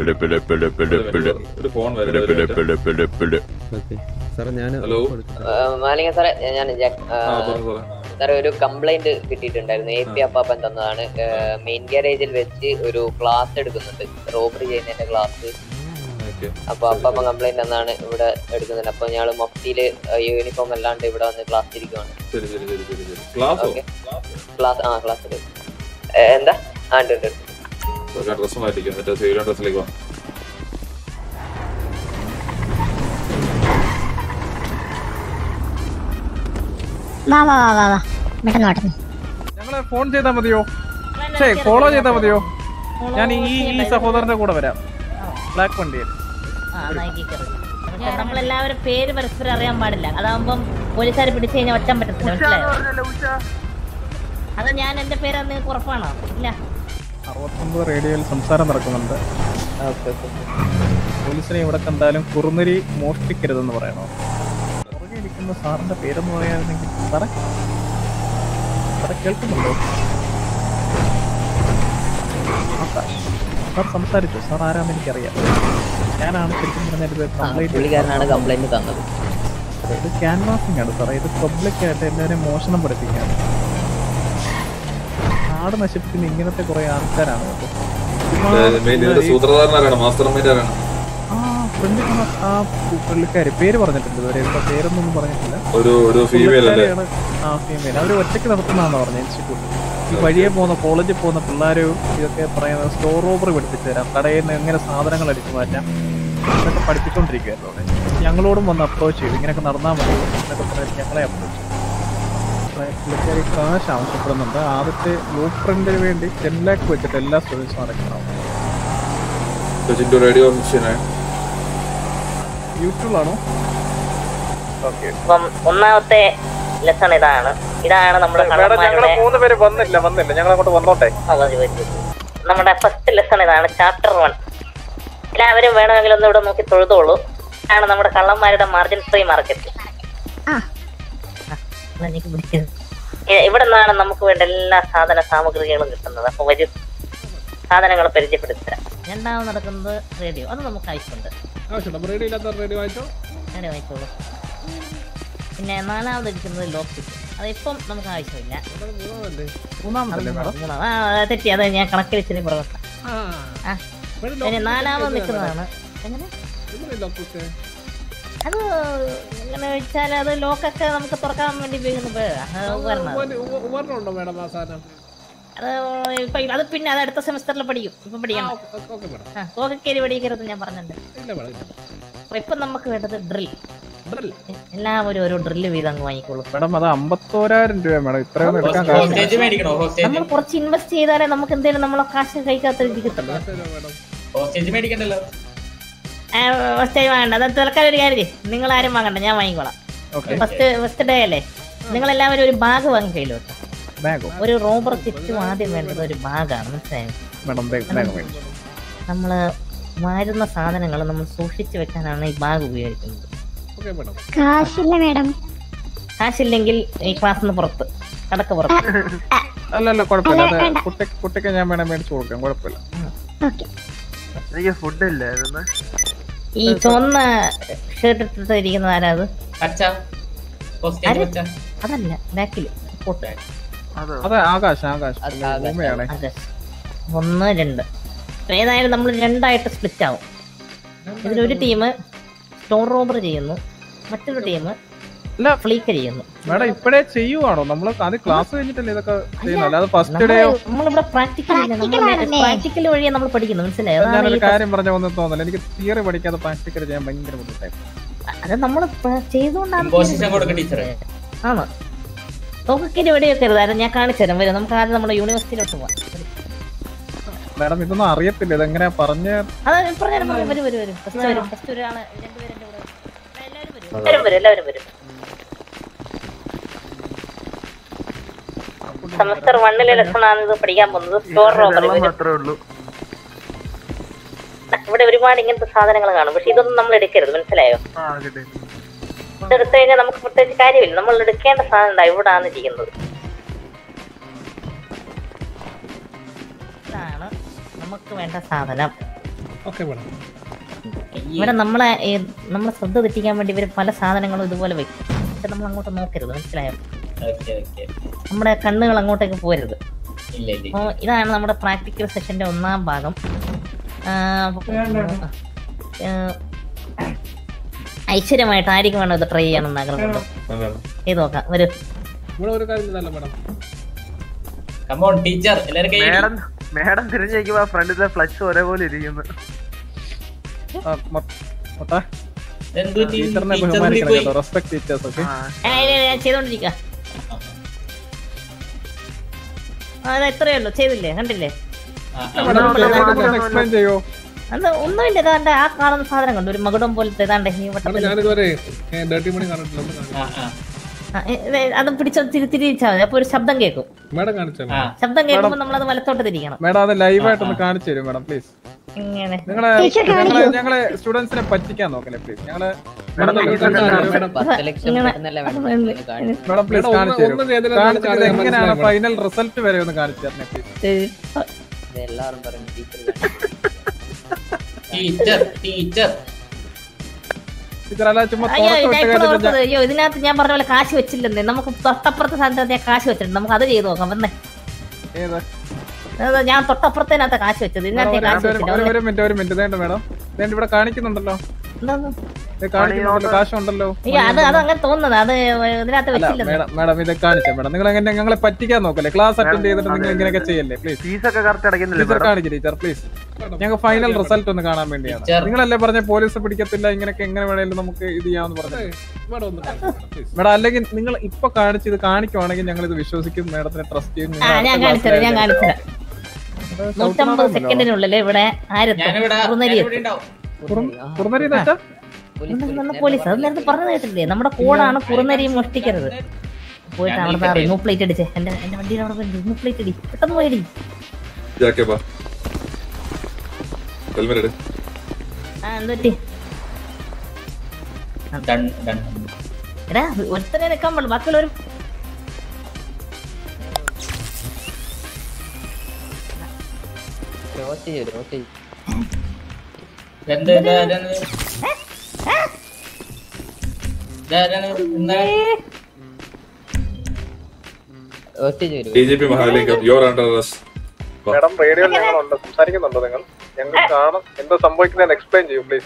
ഒരു ഫോൺ വരുന്നത് ഓക്കെ സാറേ ഞാൻ ഹലോ മാലിക സാറേ ഞാൻ ജാക്ക് ആ, ആ പറഞ്ഞു സാറേ സാറേ ഒരു കംപ്ലൈന്റ് കിട്ടിയിട്ടുണ്ടായിരുന്നു എ പി അപ്പാപ്പൻ തന്നതാണ് മെയിൻ ഗ്യാരേജിൽ വെച്ച് ഒരു ക്ലാസ് എടുക്കുന്നുണ്ട് റോബറി ചെയ്യുന്നതിന്റെ ക്ലാസ് ഓക്കെ അപ്പൊ അപ്പാപ്പൻ കംപ്ലൈന്റ് എന്നാണ് ഇവിടെ എടുക്കുന്നുണ്ട് അപ്പൊ ഞങ്ങള് മൊഫ്റ്റിയില് യൂണിഫോം അല്ലാണ്ട് ഇവിടെ വന്ന് ക്ലാസ് ഇരിക്കുവാണ് ശരി ശരി ശരി ശരി ശരി ക്ലാസ്സോ ഓക്കെ ക്ലാസ് ആ ക്ലാസ്സിൽ എന്താ ആ ഉണ്ട് ഉണ്ട് ഉണ്ട്. ഡ്രസ് മാറ്റിക്കും മറ്റേ സിവിൽ ഡ്രസ്സിലേക്ക് വാ വാ വാ വാ വാ വാ പെട്ടെന്ന് ഓട്ടെ ഞങ്ങളെ ഫോൺ ചെയ്താൽ മതിയോ ശേ ഫോളോ ചെയ്താൽ മതിയോ ഞാൻ ഈ ഈ സഹോദരന്റെ കൂടെ വരാം ബ്ലാക്ക് വണ്ടിയിൽ നമ്മളെല്ലാവരും പേര് പരസ്പരം അറിയാൻ പാടില്ല അതാവുമ്പം പോലീസുകാർ പിടിച്ചു കഴിഞ്ഞാൽ ഒറ്റാൻ പറ്റത്തില്ല മനസ്സിലായോ അത് ഞാൻ എന്റെ പേര് നിങ്ങൾക്ക് ഉറപ്പാണോ ഇല്ല അറുപത്തൊമ്പത് റേഡിയോയിൽ സംസാരം നടക്കുന്നുണ്ട് പോലീസിനെ ഇവിടെ കണ്ടാലും കുറുനരി മോഷ്ടിക്കരുതെന്ന് പറയണോ പുറകെ ഇരിക്കുന്ന സാറിന്റെ പേരെന്ന് പറയായിരുന്നെങ്കിൽ സാറേ സാറെ കേൾക്കുന്നുണ്ടോ ആകാശ്. സാർ സംസാരിച്ചു സാർ ആരാന്ന് എനിക്കറിയാം ഞാനാണ് ശരിക്കും പറഞ്ഞത് കംപ്ലൈന്റ് പുള്ളിക്കാരനാണ് കംപ്ലൈന്റ് തന്നത് ഇത് ക്യാൻവാസിംഗ് ആണ് സാറേ ഇത് പബ്ലിക് ആയിട്ട് എല്ലാവരെയും മോഷണം പഠിപ്പിക്കാണ് നാട് നശിപ്പിക്കുന്ന ഇങ്ങനത്തെ കുറെ ആൾക്കാരാണ് കേട്ടോ. മെയിൻ ഇതിന്റെ സൂത്രധാരനാരാണ് മാസ്റ്റർ മൈൻഡ് ആരാണ് ആ ഫ്രണ്ടിൽ കാണാൻ ആ പു- പുള്ളിക്കാരി പേര് പറഞ്ഞിട്ടുണ്ട് ഇതുവരെ എന്താ പേരൊന്നും പറഞ്ഞിട്ടില്ല ഒരു ഒരു ഫീമെയിൽ അല്ലേ പുള്ളിക്കാരിയാണ് ആ ഫീമെയിൽ അവർ ഒറ്റയ്ക്ക് നടത്തുന്നതാണെന്ന് പറഞ്ഞത് ഇൻസ്റ്റിറ്റ്യൂട്ട് ഈ വഴിയെ പോകുന്ന കോളേജിൽ പോകുന്ന പിള്ളേരും ഇതൊക്കെ പറയുന്നത് സ്റ്റോർ റോബറി പഠിപ്പിച്ചു തരാം കടയിൽ നിന്ന് എങ്ങനെ സാധനങ്ങൾ അടിച്ചു മാറ്റാം ഇതൊക്കെ പഠിപ്പിച്ചുകൊണ്ടിരിക്കുകയായിരുന്നു അവിടെ ഞങ്ങളോടും വന്ന് അപ്രോച്ച് ചെയ്തു ഇങ്ങനെയൊക്കെ നടന്നാൽ മതി എന്നൊക്കെ പറഞ്ഞ് ഞങ്ങളെ അപ്രോച്ച് ചെയ്തു പുള്ളിക്കാരി കാശ് ആവശ്യപ്പെടുന്നുണ്ട് ആദ്യത്തെ ബ്ലൂ പ്രിന്റിന് വേണ്ടി ടെൻ ലാക്ക് വെച്ചിട്ട് എല്ലാ സ്റ്റുഡൻസും അടയ്ക്കണം ചിന്റു റേഡിയോ മിഷനെ യൂട്യൂബിലാണോ ഓക്കെ അപ്പം ഒന്നാമത്തെ ലെസൺ ഇതാണ് ഇതാണ് നമ്മുടെ മേഡം ഞങ്ങൾ കള്ളന്മാരുടെ മൂന്ന് പേര് വന്നില്ല വന്നില്ല ഞങ്ങൾ അങ്ങോട്ട് വന്നോട്ടെ അവധി വരുന്നത്. നമ്മുടെ ഫസ്റ്റ് ലെസൺ ഇതാണ് ചാപ്റ്റർ വൺ എല്ലാവരും വേണമെങ്കിൽ ഒന്ന് ഇവിടെ നോക്കി തൊഴുതോളൂ ആണ് നമ്മുടെ കള്ളന്മാരുടെ മാർജിൻ ഫ്രീ മാർക്കറ്റ് ആ. ഇവിടെ നിന്നാണ് നമുക്ക് വേണ്ട എല്ലാ സാധന സാമഗ്രികളും കിട്ടുന്നത് അപ്പൊ വരും സാധനങ്ങൾ പരിചയപ്പെടുത്തരാം രണ്ടാമത് നടക്കുന്നത് റേഡിയോ അത് നമുക്ക് ആവശ്യമുണ്ട് റേഡിയോ ഇല്ലാത്ത റേഡിയോ വായിച്ചോ റേഡിയോ വായിച്ചോളൂ പിന്നെ നാലാമത് ഇരിക്കുന്നത് ലോക്ക് കിറ്റ് അത് ഇപ്പം നമുക്ക് ആവശ്യമില്ല മൂന്നാമല്ലേ മൂന്നാമതല്ലേ മേഡം മൂന്നാമത് ആ തെറ്റി അത് ഞാൻ കണക്കിൽ വെച്ചിട്ട് പുറകെ ആ ആ. ഇവിടെ പിന്നെ lock നാലാമത് ഇട്ടിട്ട് നിൽക്കുന്നതാണ് എങ്ങനെ ഇവിടെ lock ഇട്ട്. അത് എങ്ങനെ വെച്ചാൽ അത് ലോക്കൊക്കെ നമുക്ക് തുറക്കാൻ വേണ്ടി ഉപയോഗിക്കുന്ന ഉപ- അത് ഉപകരണം ഉപ- ഉപ- ഉപകരണം ഉണ്ടോ മേഡം ആ സാധനം അത് ഇപ്പൊ അത് പിന്നെ അത് അടുത്ത സെമിസ്റ്ററിൽ പഠിക്കും ഇപ്പൊ പഠിക്കണം ഓക്കെ മേഡം ആ തോക്കക്കേരി പഠിക്കരുത് ഞാൻ പറഞ്ഞിട്ടുണ്ട് ഇല്ല മേഡം ഇല്ല അപ്പൊ ഇപ്പൊ നമുക്ക് വേണ്ടത് ഡ്രിൽ ഡ്രിൽ എല്ലാവരും ഓരോ ഡ്രില്ല് വീതം അങ്ങ് വാങ്ങിക്കോളൂ മേഡം അത് അമ്പത്തോരായിരം രൂപ മേഡം ഇത്രയൊന്നും എടുക്കാൻ കാരണം നമ്മൾ കുറച്ച് ഇൻവെസ്റ്റ് ചെയ്താലേ നമുക്ക് എന്തെങ്കിലും നമ്മളെ കാശ് കൈക്കാത്ത രീതി കിട്ടുള്ളൂ മേടിക്കണ്ടല്ലോ ആ, ഫസ്റ്റ് വേണ്ട അത് തൽക്കാലം ഒരു കാര്യം ചെയ്യ്. നിങ്ങൾ ആരും വാങ്ങണ്ട ഞാൻ വാങ്ങിക്കോളാം ഓക്കെ ഫസ്റ്റ് ഫസ്റ്റ് ഡേ അല്ലേ നിങ്ങൾ എല്ലാവരും ഒരു ബാഗ് വാങ്ങി കയ്യിലോട്ട് ബാഗോ ഒരു റോബർ ചുറ്റും ആദ്യം വേണ്ടത് ഒരു ബാഗാണ് മനസ്സിലായോ മേഡം ബാഗ് ബാഗ് മേടിച്ചു നമ്മൾ വാരുന്ന സാധനങ്ങൾ നമ്മൾ സൂക്ഷിച്ചു വെക്കാനാണ് ഈ ബാഗ് ഉപയോഗിക്കുന്നത് ഓക്കെ മേഡം കാശില്ല മേഡം കാശില്ലെങ്കിൽ ഈ ക്ലാസ്സിൽ നിന്ന് പുറത്ത് കടക്ക് പുറത്ത് അല്ല അല്ല കുഴപ്പമില്ല അല്ല, അത് വേണ്ട. കുട്ടി കുട്ടിക്ക് ഞാൻ വേണേ മേടിച്ചു കൊടുക്കാം കുഴപ്പമില്ല ഓക്കെ ഈ ചുവന്ന ഷർട്ട് ഇട്ടിട്ട് ഇരിക്കുന്നത് ആരാ അത് ആര്? അതല്ല ബാക്കിൽ അതെ ആകാശ് ആകാശ് അത് ആകാശ്. ഭൂമിയാണേ അതെ ഒന്ന് രണ്ട് അപ്പൊ ഏതായാലും നമ്മൾ രണ്ടായിട്ട് സ്പ്ലിറ്റ് ആവും ഇതിലൊരു ടീം സ്റ്റോൺ റോബർ ചെയ്യുന്നു മറ്റൊരു ടീം അല്ല. ഫ്ലീക്ക് ചെയ്യുന്നു മേഡം ഇപ്പഴേ ചെയ്യുവാണോ നമ്മൾ അത് ക്ലാസ് കഴിഞ്ഞിട്ടല്ലേ ഇതൊക്കെ ചെയ്യുന്നത് അല്ലാതെ ഫസ്റ്റ് ഡേ നമ്മള് നമ്മളിവിടെ പ്രാക്ടിക്കൽ ഇല്ല നമ്മൾ Practical ആണല്ലേ? പ്രാക്ടിക്കൽ വഴിയാണ് നമ്മൾ പഠിക്കുന്നത് മനസ്സിലായോ അതാണ് ഞാനൊരു ഈ കാര്യം പറഞ്ഞ ഒന്നും തോന്നില്ല എനിക്ക് തിയറി പഠിക്കാതെ പ്രാക്ടിക്കൽ ചെയ്യാൻ ഭയങ്കര ബുദ്ധിമുട്ടായി അത് നമ്മൾ ചെയ്തുകൊണ്ടാണ് ആണ് തോക്കക്കിന്റെ വെടിയൊക്കെ ഇരുതായിരുന്നു ഞാൻ കാണിച്ചു തരാം വരും നമുക്ക് ആദ്യം നമ്മുടെ യൂണിവേഴ്സിറ്റിയിലോട്ട് പോവാം മേഡം ഇതൊന്നും അറിയത്തില്ല ഇതെങ്ങനെയാ പറഞ്ഞ് അത് പറഞ്ഞാലും വരും വരും വരും വരും ഫസ്റ്റ് വരും ഫസ്റ്റ് ഒരാള് രണ്ടുപേരും എൻ്റെ കൂടെ വരും. എല്ലാവരും വരും എല്ലാവരും വരും എല്ലാവരും വരും സെമസ്റ്റർ വണ്ണിലെ ലെസൺ ആണ് ഇത് പഠിക്കാൻ പോകുന്നത് സ്റ്റോർ റോബറി ഇവിടെ ഒരുപാട് ഇങ്ങനത്തെ സാധനങ്ങൾ കാണും പക്ഷെ ഇതൊന്നും നമ്മൾ എടുക്കരുത് മനസ്സിലായോ ഇതെടുത്തു കഴിഞ്ഞാൽ നമുക്ക് പ്രത്യേകിച്ച് കാര്യമില്ല നമ്മൾ എടുക്കേണ്ട സാധനം ഉണ്ടാ ഇവിടാണ് ഇരിക്കുന്നത് ഇതാണ് നമുക്ക് വേണ്ട സാധനം ഓക്കെ മേഡം ഇവിടെ നമ്മളെ ഏ, നമ്മളെ ശ്രദ്ധ തെറ്റിക്കാൻ വേണ്ടി ഇവര് പല സാധനങ്ങളും ഇതുപോലെ വെക്കും പക്ഷെ നമ്മൾ അങ്ങോട്ട് നോക്കരുത് മനസ്സിലായോ ഓക്കെ ഓക്കെ നമ്മുടെ കണ്ണുകൾ അങ്ങോട്ടേക്ക് പോരുത് ഇല്ല ഇല്ല അപ്പോൾ ഇതാണ് നമ്മുടെ പ്രാക്ടിക്കൽ സെഷന്റെ ഒന്നാം ഭാഗം ആ, അപ്പൊ- ആ, ഐശ്വര്യമായിട്ട് ആയിരിക്കും വേണം ഇത് ട്രൈ ചെയ്യണമെന്ന് ആഗ്രഹമുണ്ട് ചെയ്ത് നോക്കാം ഒരു ഇവിടെ ഒരു കാര്യം ചെയ്തല്ല മേഡം കമോൺ ടീച്ചർ എല്ലാരും കൈ മേഡം മേഡം തിരിഞ്ഞു നോക്കുമ്പോ ഫ്രണ്ടിലെ ഫ്ലക്സ് ഒരേപോലെ ഇരിക്കുന്നു ടീച്ചറിനെ ബഹുമാനിക്കണം കേട്ടോ റെസ്പെക്ട് ടീച്ചേഴ്സ് ഒക്കെ ആ, ഇല്ല, ഇല്ല, ഞാൻ ചെയ്തോണ്ടിരിക്കുക അത് എത്രയേ ഉള്ളൂ ചെയ്തില്ലേ കണ്ടില്ലേ എക്സ്പ്ലെയിൻ ചെയ്യോ അത് ഒന്നുമില്ല ഇതാണ്ട് ആ കാണുന്ന സാധനം കണ്ടു ഒരു മകുടം പോലത്തെ ഇതാണ്ട് ഈ മേഡം വട്ടത്തിൽ ഞാനിതുവരെ ഡേർട്ടി മണി കാണിട്ടില്ല ഒന്ന് കാണിച്ചു ആ ആ ആ, ഏ, ഏ, അത് പിടിച്ചോ തിരി തിരിച്ചാൽ മതി അപ്പൊ ഒരു ശബ്ദം കേൾക്കും മേഡം കാണിച്ചാൽ ആ ശബ്ദം കേൾക്കുമ്പോൾ നമ്മളത് വലത്തോട്ട് തിരിക്കണം മേഡം അത് ലൈവായിട്ടൊന്ന് കാണിച്ചു തരും മേഡം പ്ലീസ് ഇങ്ങനെ നിങ്ങളെ ടീച്ചർ ഞങ്ങളെ കാണിക്കൂ. ഞങ്ങളെ സ്റ്റുഡൻസിനെ പറ്റിക്കാൻ നോക്കല്ലേ പ്ലീസ് ഞങ്ങളെ മേഡം മേഡം പത്ത് ലക്ഷം ഇങ്ങനെ കിട്ടുന്നല്ലേ അത് വേണം വേണ്ട. മേഡം പ്ലീസ് മേഡം, കാണിച്ചു ഒന്ന് തരും ചെയ്തില്ല കാണിച്ചത് നമുക്ക് എങ്ങനെയാണ് മനസ്സിലാക്കണം. ഫൈനൽ റിസൾട്ട് വരെ ഒന്ന് കാണിച്ചു തരണേ പ്ലീസ് ഏ, എല്ലാവരും പറഞ്ഞു ടീച്ചർ ടീച്ചർ ടീച്ചർ ടീച്ചർ അല്ല ചുമ്മാ അയ്യോ തുറത്ത് ഞാൻ വിട്ട് ഇപ്പോൾ കഴിഞ്ഞിട്ട് ഓർത്തത് അയ്യോ ഇതിനകത്ത് ഞാൻ പറഞ്ഞ പോലെ കാശ് വെച്ചില്ലെന്നേ നമുക്ക് തൊട്ടപ്പുറത്തെ സാധനത്ത് ഞാൻ കാശ് വെച്ചിട്ടുണ്ട് നമുക്ക് അത് ചെയ്ത് നോക്കാം വന്നേ ഏത് അത് ഞാൻ തൊട്ടപ്പുറത്തേനകത്ത് കാശ് വെച്ചത് ഇതിനകത്ത് ഞാൻ കാശ് ഒരു- വെച്ചില്ല ഒരു- വന്നേ. ഒരു മിനിറ്റ് ഒരു മിനിറ്റ് വേണ്ട മേഡം വേണ്ട ഇവിടെ കാണിക്കുന്നുണ്ടല്ലോ എന്താന്ന്? ഇത് കാണിക്കുന്നുണ്ടല്ലോ കാശുണ്ടല്ലോ അയ്യോ അത് അത് അങ്ങനെ തോന്നുന്നത് അത് ഇതിനകത്ത് അല്ല വെച്ചില്ലെന്ന് മേഡം മേഡം ഇത് കാണിച്ചേ മേഡം നിങ്ങൾ എങ്ങനെ ഞങ്ങളെ പറ്റിക്കാൻ നോക്കല്ലേ ക്ലാസ് അറ്റൻഡ് ചെയ്തിട്ട് നിങ്ങൾ ഇങ്ങനെയൊക്കെ ചെയ്യല്ലേ പ്ലീസ് ഫീസ് ഒക്കെ കറക്റ്റ് അടയ്ക്കുന്നില്ലേ ടീച്ചർ കാണിക്കും ടീച്ചർ പ്ലീസ് ഞങ്ങൾക്ക് ഫൈനൽ റിസൾട്ട് ഒന്ന് കാണാൻ വേണ്ടിയാണ് ടീച്ചർ. നിങ്ങളല്ലേ പറഞ്ഞ പോലീസ് പിടിക്കത്തില്ല ഇങ്ങനെയൊക്കെ എങ്ങനെ വേണേലും നമുക്ക് ഇത് ചെയ്യാമെന്ന് പറഞ്ഞു മേഡം ഒന്ന് കാണിച്ചു പ്ലീസ് മേഡം അല്ലെങ്കിൽ നിങ്ങൾ ഇപ്പൊ കാണിച്ച് ഇത് കാണിക്കുവാണെങ്കിൽ ഞങ്ങൾ ഇത് വിശ്വസിക്കും മേഡത്തിനെ ട്രസ്റ്റ് ചെയ്യും ആ ഞാൻ കാണിച്ചുതരാം ഞാൻ കാണിച്ചുതരാം നൂറ്റമ്പത് സെക്കൻഡിനുള്ളിൽ ഇവിടെ ആയിരത്തി ഞാനിവിടെ കുറുനരി ഞാനിവിടെ ഉണ്ടാവും കുറുനരി എന്ന് വെച്ചാ പോലീസ് അത് നേരത്തെ പറഞ്ഞു കേട്ടില്ലേ നമ്മുടെ കോഡാണ് കുറുനരി മോഷ്ടിക്കരുത് പോയിട്ട് അവിടെ റിമൂവ് പ്ലേറ്റ് അടിച്ചേ എന്റെ എന്റെ വണ്ടിയിൽ അവിടെ റിമൂവ് പ്ലേറ്റ് അടി പെട്ടെന്ന് പോയടി ജാക്കെ ബാ ഹെൽമെറ്റ് ഇട് ആ എന്ത് പറ്റി ഡൺ ഡൺ എടാ ഒരുത്തനെ നിൽക്കാൻ പാടില്ല ബാക്കിയുള്ളവർ റോസ്റ്റ് ചെയ്യും റോസ്റ്റ് ചെയ്യും എന്ത് ഇത് ആരാണ്? ഇത് ആരാണ്? എന്താ? റോസ്റ്റ് ചെയ്യും D G P Mahalingam your under arrest madam റേഡിയോയിൽ ഞങ്ങളുണ്ട് സംസാരിക്കുന്നുണ്ടോ നിങ്ങൾ ഞങ്ങൾ കാണാം എന്താ സംഭവിക്കുന്നതെന്ന് എക്സ്പ്ലെയിൻ ചെയ്യൂ പ്ലീസ്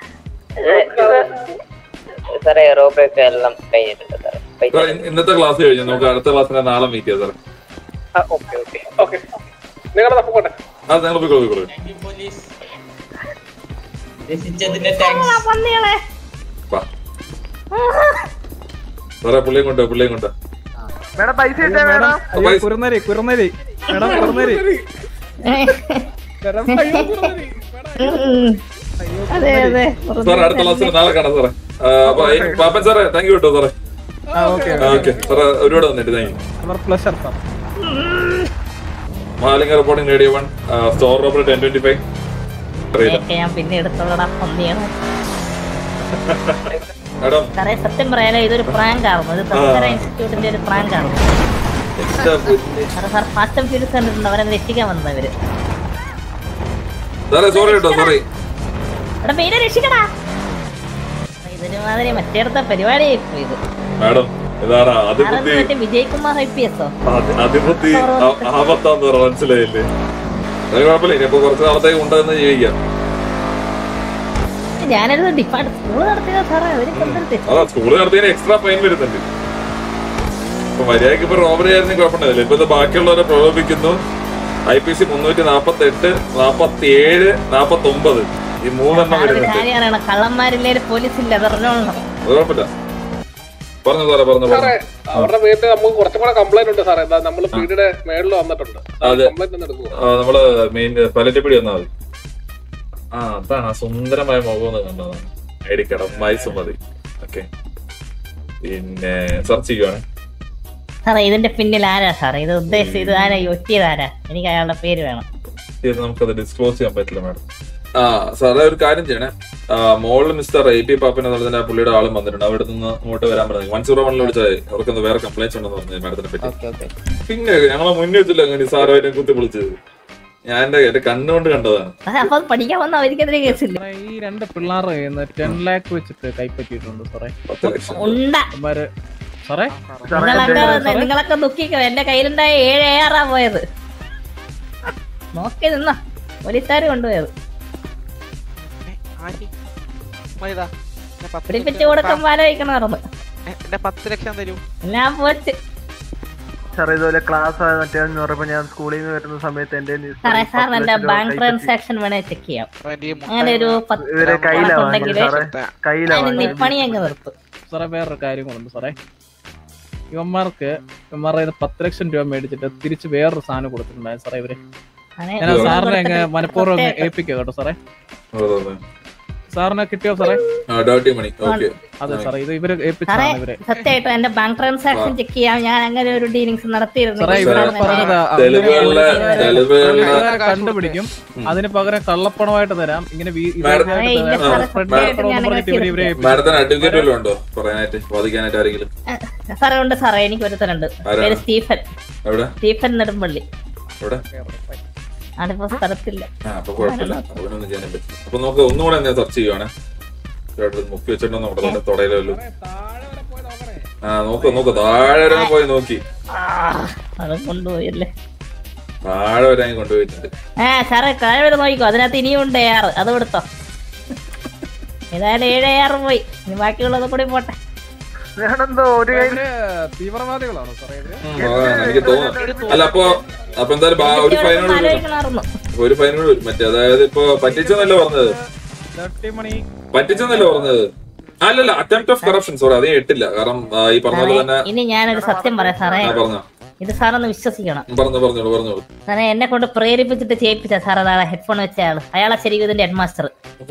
സാറേ റോബറൊക്കെ എല്ലാം കഴിഞ്ഞിട്ടുണ്ട് സാറേ പൈസ സാർ ഇന്നത്തെ ക്ലാസ് കഴിഞ്ഞു നമുക്ക് അടുത്ത ക്ലാസ്സിനെ നാളെ മീറ്റ് ചെയ്യാം സാർ ഓക്കെ ഓക്കെ ഓക്കെ നിങ്ങളുടെ തപ്പ് പോട്ടെ അത് നിങ്ങൾ പോയിക്കോളൂ പോയിക്കോളൂ Thank you, police. രസിച്ചതിന് താങ്ക്സ് പന്നികളെ വാ സാറേ പുള്ളിയും കൊണ്ട് പുള്ളിയും കൊണ്ട് മേഡം പൈസ ഇട്ടേ മേഡം അയ്യോ കുറുനരി കുറുനരി മേഡം കുറുനരി തരാം. അതെ അതെ സാർ അടുത്ത ക്ലാസ്സിൽ നാളെ കാണാം സാറേ ആ, അപ്പൊ ഈ പാപ്പൻ സാറേ താങ്ക് യു കേട്ടോ സാറേ ആ ഓക്കെ ഓക്കെ സാറേ ഒരുപാട് വന്നിട്ട് thank you our pleasure sir Mahalinga reporting radio one store robber ten twenty five അറിയില്ല ഇതൊക്കെ ഞാൻ പിന്നെ എടുത്തോളടാ പന്നിയാണ് മാഡം സാറേ സത്യം പറയാലോ ഇതൊരു പ്രാങ്ക് ആയിരുന്നു ഇത് തസ്കര ഇൻസ്റ്റിറ്റ്യൂട്ടിന്റെ ഒരു പ്രാങ്ക് ആയിരുന്നു സാറേ സാർ ഫാസ്റ്റ് ആൻഡ് ഫ്യൂരിയസ് കണ്ടിട്ടുണ്ട് അവരെ രക്ഷിക്കാൻ വന്നത് ഇവര് സാറേ സോറി കേട്ടോ സോറി എടാ മെയിനെ രക്ഷിക്കടാ ഇതൊരു മാതിരി മറ്റേടത്തെ പരിപാടി ഇത് മാഡം ഇതാണ് സാറെന്ന് അതിബുദ്ധി മറ്റേ വിജയ്കുമാർ ഐ പി എസോ അതി- അതിബുദ്ധി ആ- ആപത്താന്ന് പറ മനസ്സിലായില്ലേ അത് കുഴപ്പമില്ല ഇനിയിപ്പോ കുറച്ച് നാളത്തേക്ക് ഉണ്ടെന്ന് ജീവിക്കാം ഞാനൊരു ഡിപ്പാർട്ട് സ്കൂൾ നടത്തിയതാ സാറേ അവർക്ക് എന്തൊരു തെറ്റ് അതാ സ്കൂള് നടത്തിയതിന് എക്സ്ട്രാ ഫൈൻ വരുന്നുണ്ട് ഇപ്പൊ മര്യാദക്ക് ഇപ്പൊ റോബറി ആയിരുന്നു കുഴപ്പമുണ്ടാവില്ല ഇപ്പൊ ഇത് ബാക്കിയുള്ളവരെ പ്രലോഭിക്കുന്നു ഐ പി സി മുന്നൂറ്റി നാപ്പത്തി എട്ട് നാപ്പത്തി ഏഴ് നാപ്പത്തി ഒമ്പത് ഈ മൂന്നെണ്ണം സാറൊരു വരുന്നുണ്ട് കാര്യം അറിയണം കള്ളന്മാരില്ലേ പോലീസ് ഇല്ല അതറിഞ്ഞോളണം അത് കുഴപ്പമില്ല പറഞ്ഞു സാറേ പറഞ്ഞു സാറേ പറഞ്ഞു അവരുടെ പേരിൽ നമുക്ക് കുറച്ചും കൂടെ കംപ്ലൈന്റ് ഉണ്ട് സാറേ എന്താ നമ്മൾ പീഡിയുടെ മേളിൽ വന്നിട്ടുണ്ട് അതെ. കംപ്ലൈന്റ് ഒന്ന് എടുക്കുമോ ആ, നമ്മള് മെയിൻ പലറ്റപ്പിടി വന്നാൽ മതി ആ അതാണ് ആ സുന്ദരമായ മുഖം ഒന്ന് കണ്ടതാണ് ഐ ഡി കാർഡ് മൈസും മതി ഓക്കെ പിന്നെ സെർച്ച് ചെയ്യുവാണ് സാറേ ഇതിന്റെ പിന്നിൽ ആരാ സാറേ ഇത് ഉദ്ദേശിച്ച് ഇത് ആരാ ഈ ഒറ്റിയത് ആരാ എനിക്ക് അയാളുടെ പേര് വേണം ഇത് നമുക്കത് ഡിസ്ക്ലോസ് ചെയ്യാൻ പറ്റില്ല മാഡം ആ സാറേ ഒരു കാര്യം ചെയ്യണേ ആ, മോളിൽ മിസ്റ്റർ എ പി പാപ്പൻ എന്നുള്ളതിന്റെ ആ പുള്ളിയുടെ ആളും വന്നിട്ടുണ്ട് അവിടെ നിന്ന് ഇങ്ങോട്ട് വരാൻ പറഞ്ഞു വൺ സീറോ വണ്ണിൽ വിളിച്ചാൽ അവർക്കൊന്ന് വേറെ കംപ്ലൈൻസ് ഉണ്ടെന്ന് പറഞ്ഞു മാഡത്തിനെ പറ്റി ഓക്കെ ഓക്കെ പിന്നെ ഞങ്ങളെ മുന്നേ വെച്ചില്ല അങ്ങനെ സാറുമായിട്ട് കുത്തി വിളിച്ചത് ഞാൻ എന്റെ എന്റെ കണ്ണുകൊണ്ട് കണ്ടതാണ് സാറേ അപ്പൊ അത് പഠിക്കാൻ വന്ന അവർക്കെതിരെ കേസില്ല സാറേ, ഈ രണ്ട് പിള്ളേരുടെ കയ്യിൽ നിന്ന് ടെൻ ലാക്ക് വെച്ചിട്ട് കൈപ്പറ്റിയിട്ടുണ്ട് സാറേ പത്ത് ലക്ഷം ഉണ്ട അവന്മാര് സാറേ നിങ്ങളൊക്കെ നിങ്ങളൊക്കെ ദുഃഖിക്കോ എന്റെ കയ്യിലുണ്ടായ ഏഴ് ഏഴാറാ പോയത് നോക്കി നിന്ന പോലീസുകാര് കൊണ്ടുപോയത് പിടിപ്പിച്ചു കൊടുക്കാൻ ആലോചിക്കണമായിരുന്നു എന്റെ പത്ത് ലക്ഷം തരൂ എല്ലാം പോച്ച് സാറേ ഇതുപോലെ ക്ലാസ് മറ്റേ എന്ന് പറയുമ്പോ ഞാൻ സ്കൂളിൽ നിന്ന് വരുന്ന സമയത്ത് എന്റെ കയ്യിൽ നിന്ന് സാറേ പത്ത് സാറിന് എന്റെ ലക്ഷം രൂപ ബാങ്ക് കൈപ്പറ്റി. ട്രാൻസാക്ഷൻ വേണേ ചെക്ക് ചെയ്യാം അങ്ങനെ ഒരു പത്ത് ഇവരെ കയ്യിലാ വാങ്ങിയത് ഉണ്ടെങ്കിൽ സാറേ കയ്യിലാ ഞാൻ വാങ്ങിയത് പണി അങ്ങ് നിർത്തും സാറേ വേറൊരു കാര്യം കൊണ്ടുണ്ട് സാറേ ഇവന്മാർക്ക് ഇവന്മാരുടെ കയ്യിൽ നിന്ന് പത്ത് ലക്ഷം രൂപ മേടിച്ചിട്ട് തിരിച്ച് വേറൊരു സാധനം കൊടുത്തിട്ടുണ്ടായിരുന്നു സാറേ ഇവര് അങ്ങനെ ഞാൻ ആ സാറിനെ അങ്ങ് കൊടുത്തിട്ട് മനഃപൂർവ്വം അങ്ങ് കൊടുത്തേക്ക്. ഏൽപ്പിക്കുക കേട്ടോ സാറേ അതെ, അതെ. സാറിനെ കിട്ടിയോ സാറേ ആ ഡേർട്ടി മണി ഓക്കെ അതെ സാറേ ഇത് ഇവര് സാറേ ഏൽപ്പിച്ചതാണ് ഇവരെ സത്യമായിട്ടും എന്റെ ബാങ്ക് ട്രാൻസാക്ഷൻ ചെക്ക് ചെയ്യാം ഞാൻ അങ്ങനെ ഒരു ഡീലിങ്സ് നടത്തിയിരുന്നു സാറേ ഇവരോട് പറഞ്ഞത് തെളിവുകളുടെ തെളിവുകളുടെ ഇവരെ കണ്ടുപിടിക്കും അതിന് പകരം കള്ളപ്പണമായിട്ട് തരാം ഇങ്ങനെ വീ- മാഡം- ഇതായിട്ട് ഇല്ല തരാം. സാറേ, സ്പ്രെഡ് സത്യമായിട്ടും ആക്കണം ഞാൻ എന്ന് പറഞ്ഞിട്ട് ഇവര് ഇവരെ ഏൽപ്പിച്ചു. മാഡത്തിന് അഡ്വക്കേറ്റ് വല്ലതും ഉണ്ടോ പറയാനായിട്ട് വാദിക്കാനായിട്ട് ആരെങ്കിലും സാറേ ഉണ്ട് സാറേ എനിക്ക് ഒരുത്തനുണ്ട് ആരാണ്? പേര് സ്റ്റീഫൻ എവിടെ സ്റ്റീഫൻ നെടുമ്പള്ളി എവിടെ അതിപ്പോ സ്ഥലത്തില്ല ആ അപ്പൊ കുഴപ്പമില്ല അവനൊന്നും ചെയ്യാൻ പറ്റും അപ്പൊ നമുക്ക് ഒന്നുകൂടെ ഞാൻ സെർച്ച് ചെയ്യുവാണ് ഇവിടെ മുക്കി വെച്ചിട്ടുണ്ടോ നമ്മുടെ തുടയിലല്ലോ ആ നോക്ക് നോക്ക് താഴെ വരെ ഒന്ന് പോയി നോക്കി അത് കൊണ്ടുപോയല്ലേ താഴെ വരെ അങ്ങ് കൊണ്ടുപോയിട്ടുണ്ട് ആ സാറേ താഴെ വരെ നോക്കിക്കോ അതിനകത്ത് ഇനിയും ഉണ്ട് ഏറ് അത് കൊടുത്തോ ഏതായാലും ഏഴ് ഏറ് പോയി ഇനി ബാക്കിയുള്ളത് കൂടി പോട്ടെ ഞാനെന്തോ ഒരു കയ്യിൽ ഇവര് തീവ്രവാദികളാണോ സാറേ ഇവര് ഉം, അതാണ് എനിക്ക് തോന്നുന്നു അല്ല അപ്പൊ അപ്പൊ എന്തായാലും ബാ- ഒരു ഫൈനോട് വരും ആലോചിക്കണമായിരുന്നു ഒരു ഫൈനോട് വരും മറ്റേ അതായത് ഇപ്പൊ പറ്റിച്ചെന്നല്ലേ പറഞ്ഞത് തേർട്ടി മണി പറ്റിച്ചെന്നല്ലേ പറഞ്ഞത് അല്ലല്ല അറ്റംപ്റ്റ് ഓഫ് കറപ്ഷൻ സോറി അതേ എട്ടില്ല കാരണം ആ, ഈ പറഞ്ഞ പോലെ തന്നെ ഇനി ഞാനൊരു സത്യം പറയാം സാറേ ആ പറഞ്ഞോ ഇത് സാറൊന്ന് വിശ്വസിക്കണം പറഞ്ഞു പറഞ്ഞോളൂ പറഞ്ഞോളൂ സാറേ എന്നെ കൊണ്ട് പ്രേരിപ്പിച്ചിട്ട് ചെയ്യിപ്പിച്ച സാർ അതാളെ ഹെഡ്ഫോൺ വെച്ച ആള് അയാളെ ശരിക്കും ഇതിന്റെ ഹെഡ് മാസ്റ്റർ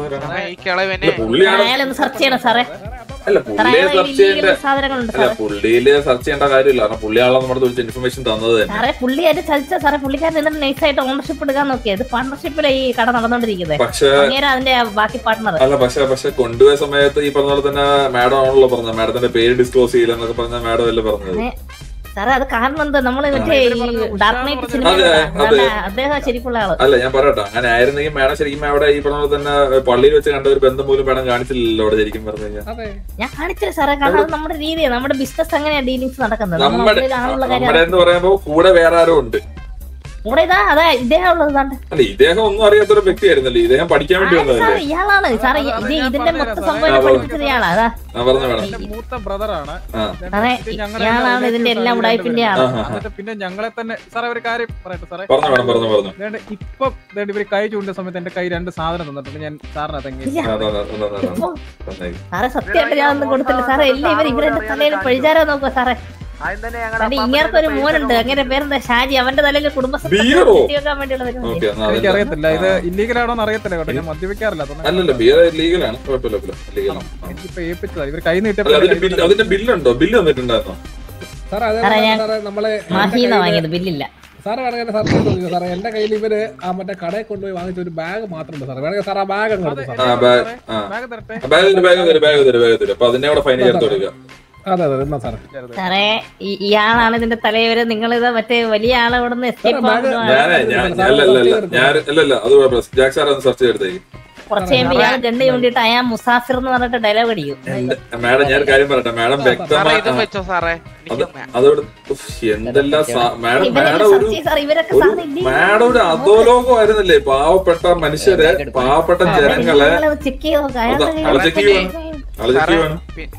അല്ല, പുള്ളിയാണ് അയാളൊന്ന് സെർച്ച് ചെയ്യണം സാറേ അല്ല സാറേ പുള്ളിയെ അയാളെ സെർച്ച് ചെയ്യേണ്ട ഇല്ലീഗൽ സാധനങ്ങളുണ്ട് അല്ല സാറേ പുള്ളിയില് സെർച്ച് ചെയ്യേണ്ട കാര്യമില്ല കാരണം പുള്ളിയാണല്ലോ നമ്മുടെ വിളിച്ച ഇൻഫർമേഷൻ തന്നത് തന്നെ സാറേ പുള്ളി ആയിട്ട് ചതിച്ച സാറേ പുള്ളിക്കാരൻ എന്നിട്ട് നൈസായിട്ട് ഓണർഷിപ്പ് എടുക്കാൻ നോക്കിയത് പാർട്ണർഷിപ്പിലെ ഈ കട നടന്നുകൊണ്ടിരിക്കുന്നത് പക്ഷെ അങ്ങേരെ അതിന്റെ ബാക്കി പാർട്ണർ അല്ല പക്ഷെ പക്ഷെ കൊണ്ടുപോയ സമയത്ത് ഈ പറഞ്ഞ പോലെ തന്നെ മാഡം ആണല്ലോ പറഞ്ഞത് മാഡത്തിന്റെ പേര് ഡിസ്ക്ലോസ് ചെയ്യില്ലെന്നൊക്കെ പറഞ്ഞ മാഡം അല്ലേ പറഞ്ഞത് സാറേ അത് കാരണം എന്താ നമ്മള് മറ്റേ ഈ ഡാർക്ക് നൈറ്റ് സിനിമ അതെ, അതെ. അദ്ദേഹം ശരിക്കുള്ള ആള് അല്ല ഞാൻ പറയട്ടെ അങ്ങനെ ആയിരുന്നെങ്കിൽ മാഡം ശരിക്കും അവിടെ ഈ പറഞ്ഞ പോലെ തന്നെ പള്ളിയിൽ വെച്ച് കണ്ട ഒരു ബന്ധം പോലും മാഡം കാണിച്ചില്ലല്ലോ അവിടെ ശരിക്കും പറഞ്ഞു കഴിഞ്ഞാൽ അതെ ഞാൻ കാണിച്ചില്ല സാറേ കാരണം അത് നമ്മുടെ രീതിയാണ് നമ്മുടെ ബിസിനസ് അങ്ങനെയാ ഡീലിങ്സ് നടക്കുന്നത് നമ്മൾ നമ്മുടെ ഉള്ളിൽ ആണുള്ള നമ്മുടെ കാര്യം എന്ന് പറയുമ്പോ കൂടെ വേറെ ആരോ ഉണ്ട് ഇവിടെ ഇതാ അതാ ഇദ്ദേഹം ഉള്ളത് ഇതാണ്ട് അല്ല ഇദ്ദേഹം ഒന്നും അറിയാത്തൊരു വ്യക്തിയായിരുന്നല്ലേ ഇദ്ദേഹം പഠിക്കാൻ വേണ്ടി സാറേ വന്നതല്ലേ ഇയാളാണ് സാറേ ഇത് ഇതിന്റെ മൊത്തം സംഭവം എന്നെ പഠിപ്പിച്ചത് ഇയാളാ അതാ ആ പറഞ്ഞു മാഡം എന്റെ മൂത്ത ബ്രദറാണ് ആ സാറേ ഇയാളാണ് ഇതിന്റെ എല്ലാം ഉടായ്പിന്റെ ആള് ആ, ആ, ആ. എന്നിട്ട് പിന്നെ ഞങ്ങളെ തന്നെ സാറേ ഒരു കാര്യം പറയട്ടെ സാറേ പറഞ്ഞു മാഡം പറഞ്ഞു പറഞ്ഞു ദേണ്ട ഇപ്പൊ ദേണ്ട ഇവര് കൈ ചൂണ്ടിയ സമയത്ത് എന്റെ കൈ രണ്ട് സാധനം തന്നിട്ടുണ്ട് ഞാൻ സാറിനെ തെങ്ങി ഇല്ല ആ, ആ, ആ, ആ, ആ, ഇപ്പൊ നന്നായി. സാറേ സത്യമായിട്ട് ഞാൻ ഒന്നും കൊടുത്തില്ല സാറേ എല്ലാം ഇവർ ഇവരെന്റെ തലയിൽ പഴിചാരാ നോക്കുക സാറേ ആദ്യം തന്നെ കണ്ടി ഇങ്ങനത്തെ ഒരു മോനുണ്ട് അങ്ങനെ പേരെന്താ ഷാജി അവന്റെ തലയിൽ കുടുംബസ്ഥ ബീറോ? വെക്കാൻ വേണ്ടിയുള്ള പരിപാടി. ഓക്കെ എന്നാ എനിക്ക് അതിന്റെ- അറിയത്തില്ല ഇത് ഇല്ലീഗൽ ആണോ എന്ന് അറിയത്തില്ല കേട്ടോ ഞാൻ മദ്യപിക്കാറില്ല അതുകൊണ്ട് അല്ലല്ല ബിയർ ലീഗലാണ് കുഴപ്പമില്ല കുഴപ്പമില്ല ലീഗലാണ് എനിക്കിപ്പോ ഏൽപ്പിച്ചതാ ഇവര് കൈ അല്ല നീട്ടിയപ്പോ അതിന്റെ ബില്ല് അതിന്റെ ബില്ലുണ്ടോ ബില്ല് വന്നിട്ടുണ്ടായിരുന്നോ സാറേ അതേ സാറേ, ഞാൻ സാറേ നമ്മളെ മാഹിന്ന് വാങ്ങിയത് ബില്ലില്ല സാറ് വേണമെങ്കിൽ സാർ നോക്കിയോ സാറേ എന്റെ കയ്യിൽ ഇവര് ആ മറ്റേ കടയിൽ കൊണ്ടുപോയി വാങ്ങിച്ച ഒരു ബാഗ് മാത്രമുണ്ട് സാറേ വേണമെങ്കിൽ സാർ ആ ബാഗ് അങ്ങ് എടുത്തു സാറേ ആ ബാഗ് ആ ബാഗ് തരട്ടെ ബാഗ് തരും ബാഗ് തരും ബാഗ് തരും ബാഗ് തരും അപ്പൊ അതിനെ കൂടെ ഫൈൻ ചേർത്ത് കൊടുക്കുക അതെ അതെ എന്നാ സാറേ സാറേ ഈ- ഇയാളാണ് ഇതിന്റെ തലവര് നിങ്ങൾ ഇത് മറ്റേ വലിയ ആളെ ഇവിടെ നിന്ന് എസ്കേപ്പ് ഞാനേ ഞാൻ അല്ല അല്ല അല്ല ഞാൻ അല്ലല്ല അത് കുഴപ്പമില്ല ജാക്ക് സാർ ഒന്ന് സെർച്ച് ചെയ്തെടുത്തേക്ക് കുറച്ച് കഴിയുമ്പോ ഇയാൾ ഗണ്ട് ചൂണ്ടിട്ട് അയാൾ മുസാഫിർ എന്ന് പറഞ്ഞിട്ട് ഡയലോഗ് അടിക്കും മാഡം ഞാൻ ഒരു കാര്യം പറയട്ടെ മാഡം വ്യക്തമായി വെച്ചോ സാറേ അത് അതോട് ഉഫ്, എന്തെല്ലാം സാ- മാഡം ഇവരെല്ലാം മാഡം ഒരു സെർച്ച് ചെയ്ത് സാർ ഇവരൊക്കെ ഒരു സാറിന് ഇല്ലേ മാഡം ഒരു അധോലോകമായിരുന്നില്ലേ പാവപ്പെട്ട മനുഷ്യരെ പാവപ്പെട്ട ജനങ്ങളെ ചെക്ക് ചെയ്ത് നോക്കാം അതാ, അയാളുടെ ആളെ ചെക്ക് കയ്യിൽ- ചെയ്യുവാണ് ആളെ ചെക്ക് ചെയ്യുവാണ്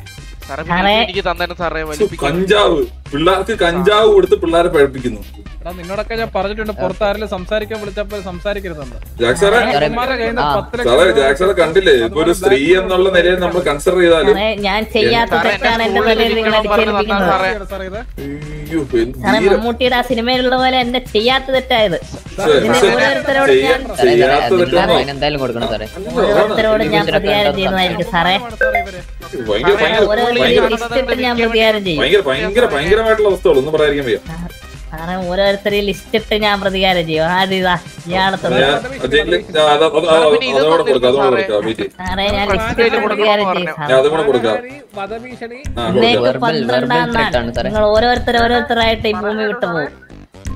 സാറേ എനിക്ക് തന്നെ സാറേ സു, കഞ്ചാവ് പിള്ളേർക്ക് കഞ്ചാവ് കൊടുത്ത് പിള്ളേരെ പഠിപ്പിക്കുന്നു എടാ നിന്നോടൊക്കെ ഞാൻ പറഞ്ഞിട്ടുണ്ട് പുറത്ത് ആരെങ്കിലും സംസാരിക്കാൻ വിളിച്ചപ്പോൾ സംസാരിക്കരുതെന്ന് ജാക്ക് സാറേ ഇവന്മാരുടെ കയ്യിൽ നിന്ന് പത്ത് ലക്ഷം സാറേ രൂപ ജാക്ക് സാറെ കണ്ടില്ലേ ഇപ്പൊ ഒരു സ്ത്രീ എന്നുള്ള നിലയിൽ നമ്മൾ കൺസിഡർ ചെയ്താലും സാറേ ഞാൻ ചെയ്യാത്ത സാറേ, തെറ്റാണ് എന്റെ എന്റെ തലയിൽ നിങ്ങൾ സ്കൂളിൽ അടിച്ചേൽപ്പിക്കുന്നത് സാറേ. സാറേ ഇത് അയ്യോ, എന്ത് സാറേ ധീരം. മമ്മൂട്ടിയുടെ ആ സിനിമയിലുള്ള പോലെ എന്നെ ചെയ്യാത്ത തെറ്റായത് പക്ഷേ, ഇതിനെ പക്ഷേ, ഓരോരുത്തരോട് ചെയ്യാ- ഞാൻ- ചെയ്യാത്ത തെറ്റാണോ? എന്തായാലും കൊടുക്കണം സാറേ ഓരോരുത്തരോട് ഞാൻ പ്രതികാരം ചെയ്യുന്നതായിരിക്കും സാറേ സാറേ ഇവര് ഭയങ്കര ഭയങ്കര ഓരോരുത്തരെയും ലിസ്റ്റ് ഇട്ട് ഞാൻ പ്രതികാരം ചെയ്യും ഭയങ്കര ഭയങ്കര ഭയങ്കരമായിട്ടുള്ള അവസ്ഥകൾ ഒന്നും പറയാതിരിക്കാൻ വയ്യ സാറേ ഓരോരുത്തരെയും ലിസ്റ്റ് ഇട്ട് ഞാൻ പ്രതികാരം ചെയ്യും ആദ്യതാ ഇയാളെ തൊട്ട് ഞാൻ ജയിലിൽ- ആ, അത് അത് അത് അതോടെ കൊടുക്കാം അതോടെ കൊടുക്കാം വെയിറ്റ് സാറേ ഞാൻ ലിസ്റ്റ് ഇട്ട് പ്രതികാരം ചെയ്യും ഞാൻ സാറേ അതും കൂടെ കൊടുക്കാം വധഭീഷണി ആ ഇന്നേക്ക് കൊടുക്കാം Verbal- verbal പന്ത്രണ്ടാം threat ആണ് നാൾ സാറേ. നിങ്ങൾ ഓരോരുത്തർ ഓരോരുത്തരായിട്ട് ഈ ഭൂമി വിട്ടു പോകും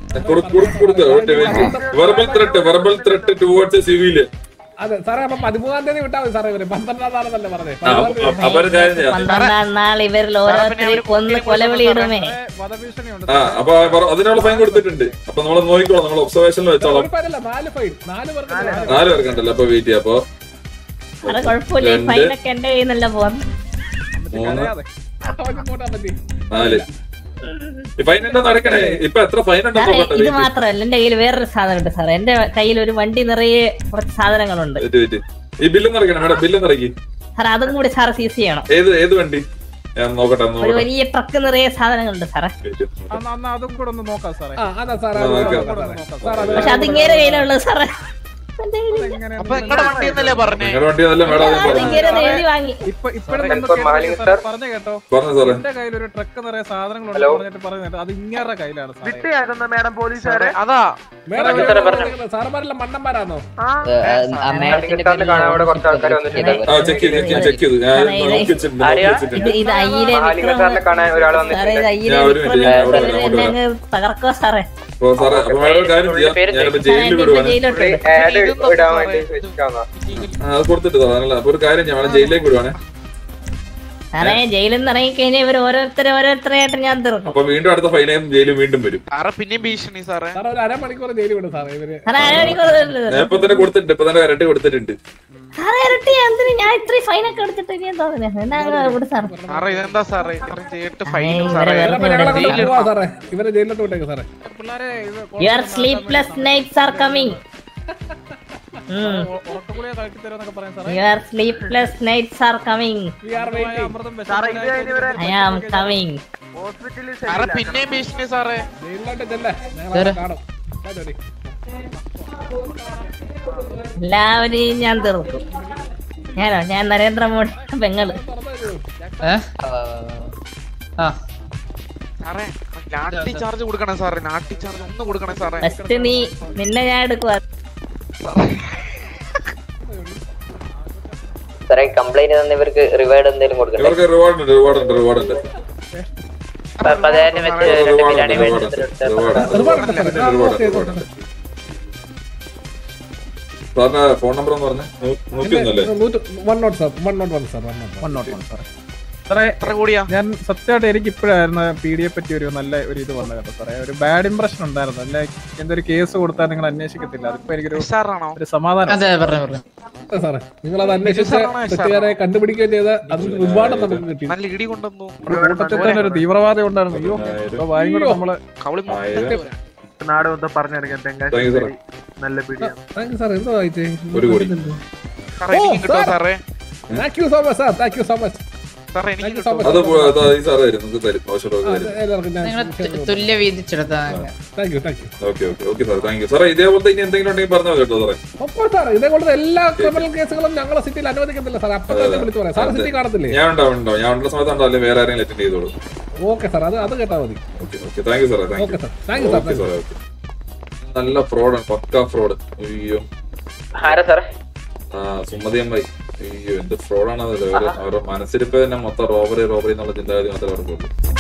verbal threat verbal threat towards civil അതെ സാറേ അപ്പൊ പതിമൂന്നാം തീയതി വിട്ടാൽ മതി സാറേ ഇവര് പന്ത്രണ്ടാം നാളെന്നല്ലേ പറഞ്ഞേ അപ്പൊ ഒരു കാര്യം ചെയ്യാം പന്ത്രണ്ടാം നാൾ ഇവരിൽ ഓരോരുത്തരെയും കൊന്ന് കൊലവിളിയിടുമേ വധഭീഷണിയുണ്ട് ആ അപ്പൊ പറ- അതിനുള്ള ഫൈൻ കൊടുത്തിട്ടുണ്ട് അപ്പൊ നമ്മൾ നോക്കിക്കോളാം നമ്മൾ ഒബ്സർവേഷനിൽ വെച്ചോളാം ഒരു പേരല്ല നാല് ഫൈൻ നാല് പേർക്ക് നാല്. നാല് പേർക്കുണ്ടല്ലോ അപ്പൊ വെയിറ്റ് ചെയ്യാം അപ്പൊ അത് കുഴപ്പമില്ല ഈ രണ്ട്. ഫൈനൊക്കെ എന്റെ കയ്യിൽ നിന്നല്ല പോകുന്നു മൂന്ന് അവർക്ക് കൂട്ടാൻ പറ്റി നാല് ഈ ഫൈൻ എന്താ നടക്കണേ ഇപ്പൊ എത്ര ഫൈൻ ഉണ്ടെന്ന് സാറേ നോക്കട്ടെ ഇത് മാത്രമല്ല എന്റെ കയ്യിൽ വേറൊരു സാധനമുണ്ട് സാറേ എന്റെ കയ്യിൽ ഒരു വണ്ടി നിറയെ കുറച്ച് സാധനങ്ങളുണ്ട് വെയിറ്റ് വെയിറ്റ് ഈ ബില്ല് നിറയ്ക്കണം മേഡം ബില്ല് നിറയ്ക്കി സാറേ അതും കൂടി സാറ് സീസ് ചെയ്യണം ഏത് ഏത് വണ്ടി ഞാൻ നോക്കട്ടെ ഒന്ന് ഒരു നോക്കട്ടെ വലിയ ട്രക്ക് നിറയെ സാധനങ്ങളുണ്ട് സാറേ Wait, നോക്കട്ടെ. അന്ന് അന്ന് അതും കൂടെ ഒന്ന് നോക്കാം സാറേ ആ അതാ സാറേ ആ, അത് ഓക്കേ. നോക്കാം സാറേ. സാർ അത് പക്ഷെ അത് ഇങ്ങേരെ കയ്യിലുള്ളത് സാറേ എന്റെ കയ്യിലില്ല. എങ്ങനെ അപ്പൊ നിങ്ങളുടെ വണ്ടി എന്നല്ലേ പറഞ്ഞേ നിങ്ങളുടെ വണ്ടി നല്ല മേഡം ഞാൻ അത് പറഞ്ഞു ഇങ്ങേരെ എഴുതി വാങ്ങി ഇപ്പൊ ഇപ്പഴും പറഞ്ഞു കേട്ടോ പറഞ്ഞു സാറേ എന്റെ കയ്യിൽ ഒരു ട്രക്ക് നിറയെ സാധനങ്ങളുണ്ട് പറഞ്ഞിട്ട് പറഞ്ഞു കേട്ടോ അത് ഇങ്ങേറെ കയ്യിലാണ് സാറേ വിട്ടിയാക്കുന്ന മാഡം പോലീസുകാരെ അതാ മേഡം സാറന്മാരെല്ലാം മണ്ണന്മാരാണോ ആ മേഡത്തിന്റെ പേരിൽ ആ ചെക്ക് ചെയ്ത് ചെക്ക് ചെയ്ത് ചെക്ക് ചെയ്ത് ഞാൻ നോക്കി വെച്ചിട്ടുണ്ട് നോക്കി വെച്ചിട്ടുണ്ട് ഇത് ഇത് അയ്യിലെ വിക്രം സാറേ ഇത് അയ്യിലെ ഞാൻ ഒരു വിക്രം മിനിറ്റ്, ഞാൻ അവിടെ വരാം, എന്നെ അങ്ങോട്ട് അങ്ങ് തകർക്കോ സാറേ അപ്പൊ സാറേ അപ്പൊ മേഡം ഒരു കാര്യം ചെയ്യാം ഞാനിപ്പോ സാറേ ജയിലിൽ എന്നെ ഇപ്പൊ വിടുവാണ് ജയിലോട്ട് വിടും. ആ, അത് കൊടുത്തിട്ട് സാറേ അപ്പൊ ഒരു കാര്യം ചെയ്യാം മേഡം ജയിലിലേക്ക് വിടുവാണേ സാറേ ജയിലിൽ നിന്ന് ഇറങ്ങിക്കഴിഞ്ഞാൽ ഇവർ ഓരോരുത്തരെ ഓരോരുത്തരെയായിട്ട് ഞാൻ തീർക്കും അപ്പൊ വീണ്ടും അടുത്ത ഫൈനായും ജയിലും വീണ്ടും വരും സാറേ പിന്നെയും ഭീഷണി സാറേ സാറേ ഒരു അരമണിക്കൂർ ജയിലിൽ വിടും സാറേ ഇവര് സാറേ അരമണിക്കൂർ ഞാൻ ഇപ്പൊ തന്നെ കൊടുത്തിട്ടുണ്ട് ഇപ്പൊ തന്നെ ഇരട്ടി കൊടുത്തിട്ടുണ്ട് സാറേ ഇരട്ടി എന്തിന് ഞാൻ ഇത്രയും ഫൈനൊക്കെ എടുത്തിട്ട് ഞാൻ തോന്നുന്നു എന്നാ അങ്ങ് വിട് സാർ സാറേ ഇതെന്താ സാറേ ഇത്രയും ചെയ്തിട്ട് ഏയ്, ഫൈനും ഇവരെ സാറേ വെറുതെ ഞങ്ങളെ കൊണ്ട് വിടരുത്. പോവാ സാറേ ഇവരെ ജയിലിലോട്ട് വിട്ടേക്ക് സാറേ പിള്ളേരെ ഇത് your sleepless nights are coming ഉറക്കഗുളിക കഴിച്ചു തരുമെന്നൊക്കെ പറയാൻ സാറേ your sleepless nights are coming we are waiting അമൃതം സാറേ ഇത് കഴിഞ്ഞ് ഇവരെ ഐ ആം കമ്മിങ് ഹോസ്പിറ്റലിൽ സാറേ പിന്നെയും ഭീഷണി സാറേ ജയിലിലോട്ട് ചെല്ലേ ഞങ്ങൾ കാണും വാ ജോലി. എല്ലാവരെയും ഞാൻ തീർക്കും ഞാനോ ഞാൻ നരേന്ദ്രമോദി പെങ്ങള് സാറേ ലാട്ടി ചാർജ് കൊടുക്കണേ സാറേ ലാട്ടി ചാർജ് ഒന്ന് കൊടുക്കണേ സാറേ ഫസ്റ്റ് നീ നിന്നെ ഞാൻ എടുക്കുക സാറേ കംപ്ലൈന്റ് തന്നവർക്ക് റിവാർഡ് എന്തെങ്കിലും കൊടുക്കണ്ടേ ഇവർക്ക് റിവാർഡ് ഉണ്ട് റിവാർഡ് ഉണ്ട് റിവാർഡ് ഉണ്ട് പതിനായിരം വെച്ച് രണ്ട് റിവാർഡ് ബിരിയാണി ഉണ്ട് റിവാർഡ് ഉണ്ട് റിവാർഡ് ഒരുപാട് ഉണ്ട് സാറേ. ആ, റിവാർഡ് ഓക്കേ, റിവാർഡ് ഓക്കേ. ഉണ്ട് സാറിന്റെ ഫോൺ നമ്പർ എന്ന് പറഞ്ഞേ നൂറ്റി ഒന്നല്ലേ നൂറ്റ് one note sir one note one sir one note one note one സാറേ സാറേ എത്ര കൂടിയാ ഞാൻ സത്യമായിട്ട് എനിക്ക് ഇപ്പോഴായിരുന്നു പി ഡിയെ പറ്റി ഒരു നല്ല ഒരു ഇത് വന്നത് കേട്ടോ സാറേ ഒരു ബാഡ് ഇംപ്രഷൻ ഉണ്ടായിരുന്നു അല്ലെ എന്തൊരു കേസ് കൊടുത്താൽ നിങ്ങൾ അന്വേഷിക്കത്തില്ല അതിപ്പോ എനിക്കൊരു സാറാണോ ഒരു സമാധാനം അതെ സാറേ നിങ്ങൾ അത് അന്വേഷിച്ച് തെറ്റുകാരെ കണ്ടുപിടിക്കുകയും ചെയ്ത് അതിന് റിവാർഡ് നമുക്ക് കിട്ടി നല്ല ഇടി കൊണ്ടുവന്നു നമ്മുടെ കൂട്ടത്തിൽ തന്നെ ഒരു തീവ്രവാദം ഉണ്ടായിരുന്നു അയ്യോ ഇപ്പൊ വായും കൂടെ നമ്മള് കവളി ആയിരം നാട് മൊത്തം പറഞ്ഞെടുക്കാൻ Thank you, തെങ്കാശി sir. നല്ല പിടിയാണ് താങ്ക് യു സാർ എന്തോ വായിച്ചേ ഒരു കോടി. സാറേ എനിക്കും കിട്ടുമോ സാറേ thank you so much sir thank you so much സാറേ താങ്ക് എനിക്കും യു സോ കിട്ടുമോ അത് മച്ച് പോ- അത് ഈ സാറ് തരും നമുക്ക് തരും ആവശ്യമുള്ള തരും എല്ലാവർക്കും ഞാൻ തുല്യ വീതിച്ചെടുത്താ thank you thank you okay okay okay sir thank you സാറേ ഇതേപോലത്തെ ഇനി എന്തെങ്കിലും ഉണ്ടെങ്കിൽ പറഞ്ഞാൽ കേട്ടോ സാറേ ഒപ്പം സാർ ഇതേപോലത്തെ എല്ലാ ക്രിമിനൽ കേസുകളും ഞങ്ങളെ സിറ്റിയിൽ അനുവദിക്കത്തില്ല സാർ അപ്പൊ തന്നെ വിളിച്ചു പറയാം സാർ സിറ്റി കാണത്തില്ലേ ഞാൻ ഉണ്ടാവും ഉണ്ടാവും ഞാൻ ഉള്ള സമയത്ത് ഉണ്ടാവും വേറെ ആരെങ്കിലും അറ്റൻഡ് ചെയ്തോളൂ ഓക്കെ സാർ അത് അത് കേട്ടാ മതി ഓക്കെ ഓക്കെ താങ്ക് യു സാറേ thank okay you sir thank you sir okay സാറേ ഓക്കെ നല്ല ഫ്രോഡാണ് പക്ക ഫ്രോഡ് അയ്യോ ആരാ സാറേ ആ സുമതി അമ്മായി അയ്യോ എന്ത് ഫ്രോഡാണ് അത് അവരുടെ മനസ്സിലിപ്പോ തന്നെ മൊത്തം റോബറി റോബറി എന്നുള്ള ചിന്താഗതി മാത്രമേ അവർക്കുള്ളൂ